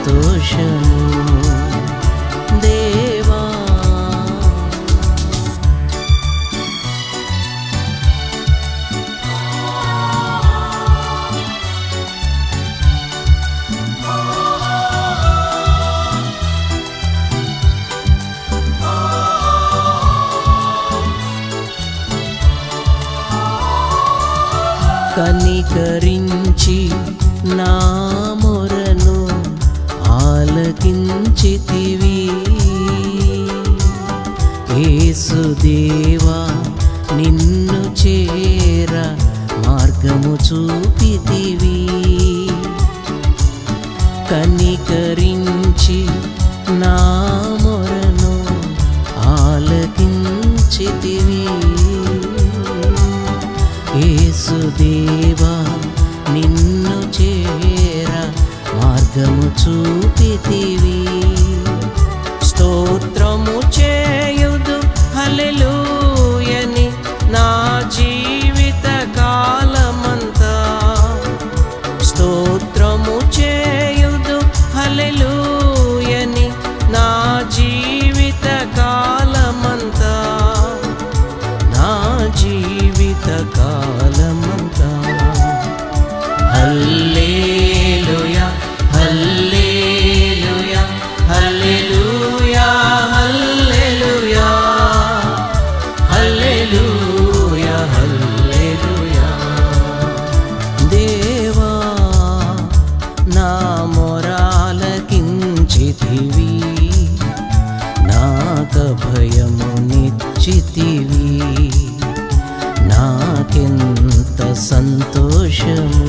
సంతోషము దేవా కనికరించి నా మొరను ఆలకించితివి ఏసుదేవా నిన్ను చేర మార్గము చూపితివి కనికరించి నా మొరను ఆలకించితివి ఏసుదేవా నిన్ను చేర మార్గము చూపితివి స్తోత్రము చేయుదు హల్లెలూయని నా జీవిత కాలమంతా స్తోత్రము చేయుదు హల్లెలూయని నా జీవిత కాలమంతా నా జీవిత కాలమంతా హల్లేలుయా హల్లేలుయా హల్లెలూయా హల్లెలూయా హల్లెలూయా హల్లెలూయా దేవా నా మొరాలకించితివి నాక భయము నిచ్చితివి నాకెంత సంతోషము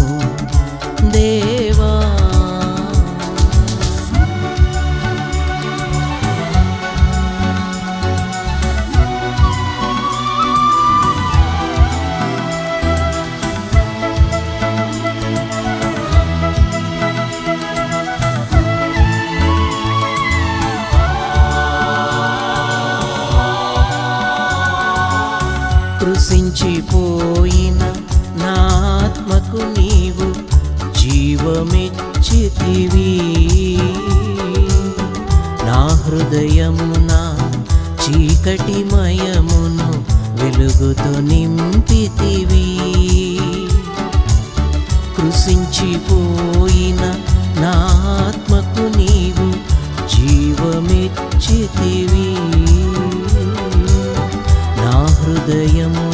దేవా కృషించిపోయిన నా ఆత్మకు నీవు జీవమిచ్చితివి నా హృదయమున చీకటిమయమును వెలుగుతో నింపితివి కృషించిపోయిన నా ఆత్మకు నీవు జీవమిచ్చితివి నా హృదయమున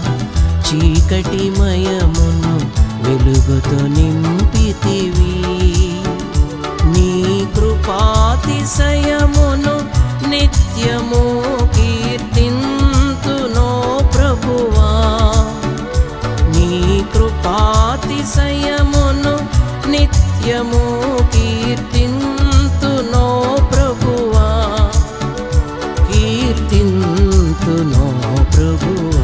చీకటిమయమును వెలుగుతో నింపితివి నీ కృపాతిశయమును నిత్యము కీర్తింతునో ప్రభువా నీ కృపాతిశయమును నిత్యము కీర్తింతునో ప్రభువా కీర్తింతునో ప్రభువా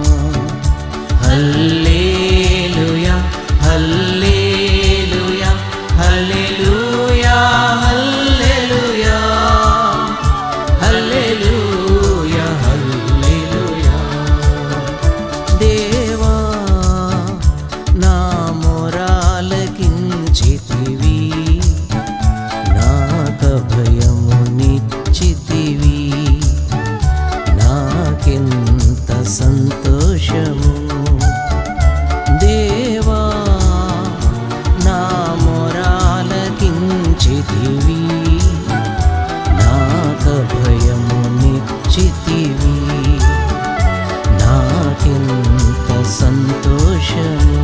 హల్లేలుయా హల్లేలుయా హల్లెలూయా హల్లెలూయా హల్లెలూయా హల్లెలూయా దేవా నా మొరాలకించితివి నాక భయము నిచ్చితివి నాకెంత సంతోషము దేవా నా మొరాలకించితివి నాక భయము నిచ్చితివి నాకెంత సంతోషము